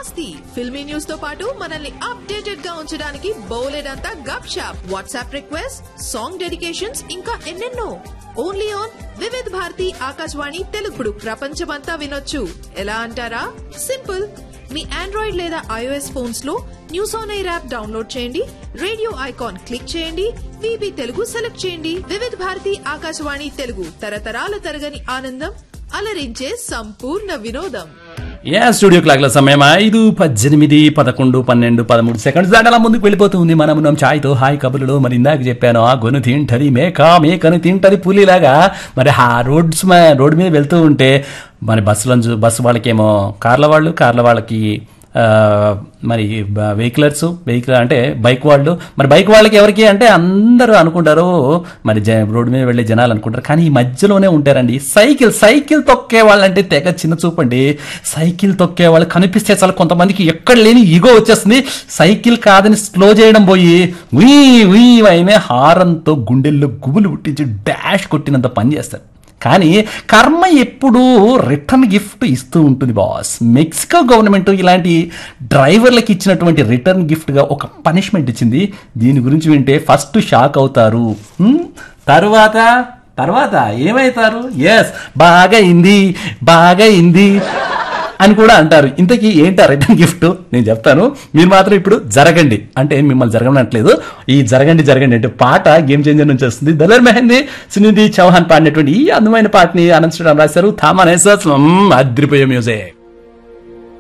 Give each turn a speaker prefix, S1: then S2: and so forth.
S1: మస్తీ ఫిల్మీ న్యూస్ తో పాటు మనల్ని అప్డేటెడ్ గా ఉంచడానికి బోలెడంతా గప్ షాప్ వాట్సాప్ రిక్వెస్ట్ సాంగ్ డెడికేషన్స్ ఇంకా ఎన్నెన్నో ఓన్లీ ఆన్ వివిధ్ భారతి ఆకాశవాణి తెలుగుడు ప్రపంచమంతా వినొచ్చు ఎలా అంటారా సింపుల్ మీ ఆండ్రాయిడ్ లేదా ఐఓఎస్ ఫోన్స్ లో news on air app download చేయండి రేడియో ఐకాన్ క్లిక్ చేయండి విబి తెలుగు సెలెక్ట్ చేయండి వివిధ భారతి ఆకాశవాణి తెలుగు తరతరాల తరగని ఆనందం అలరించే సంపూర్ణ వినోదం
S2: యా స్టూడియో క్లాక్ల సమయం ఐదు పద్దెనిమిది పదకొండు పన్నెండు పదమూడు సెకండ్స్ దాకా అలా ముందుకు వెళ్ళిపోతుంది మనం ఉన్నాం ఛాయ్తో హాయ్ కబుర్లో మరి ఇందాక చెప్పాను ఆ గొను తింటది మేక మేకను తింటది పులిలాగా మరి ఆ రోడ్స్ రోడ్డు మీద వెళ్తూ ఉంటే మరి బస్సులో బస్సు వాళ్ళకేమో కార్ల వాళ్ళు కార్ల వాళ్ళకి ఆ, మరి వెహికలర్స్ వెహికల్ అంటే బైక్ వాళ్ళు మరి బైక్ వాళ్ళకి ఎవరికి అంటే అందరూ అనుకుంటారు మరి జ రోడ్డు మీద వెళ్ళే జనాలు అనుకుంటారు కానీ ఈ మధ్యలోనే ఉంటారండి సైకిల్ సైకిల్ తొక్కే వాళ్ళంటే తెగ చిన్న చూపండి సైకిల్ తొక్కే వాళ్ళు కనిపిస్తే చాలా కొంతమందికి ఎక్కడ లేని ఈగో వచ్చేస్తుంది సైకిల్ కాదని స్లో చేయడం పోయి ఉయ్ ఉయ్ అయినే హారంతో గుండెల్లో గుబులు పుట్టించి డాష్ కొట్టినంత పని చేస్తారు కానీ కర్మ ఎప్పుడూ రిటర్న్ గిఫ్ట్ ఇస్తూ ఉంటుంది బాస్ మెక్సికో గవర్నమెంట్ ఇలాంటి డ్రైవర్లకు ఇచ్చినటువంటి రిటర్న్ గిఫ్ట్గా ఒక పనిష్మెంట్ ఇచ్చింది దీని గురించి వింటే ఫస్ట్ షాక్ అవుతారు హ్మ్? తర్వాత తర్వాత ఏమవుతారు ఎస్ బాగా అయింది బాగా అయింది అని కూడా అంటారు ఇంతకీ ఏంటి రిటర్న్ గిఫ్ట్ నేను చెప్తాను మీరు మాత్రం ఇప్పుడు జరగండి అంటే మిమ్మల్ని జరగనట్లేదు ఈ జరగండి జరగండి అంటే పాట గేమ్ చేంజర్ నుంచి వస్తుంది దలర్ మెహందీ సునిధి చౌహాన్ పాడినటువంటి ఈ అందమైన పాటని అనంత శ్రీరామ్ రాశారు థామా అదిరిపోయే మ్యూజిక్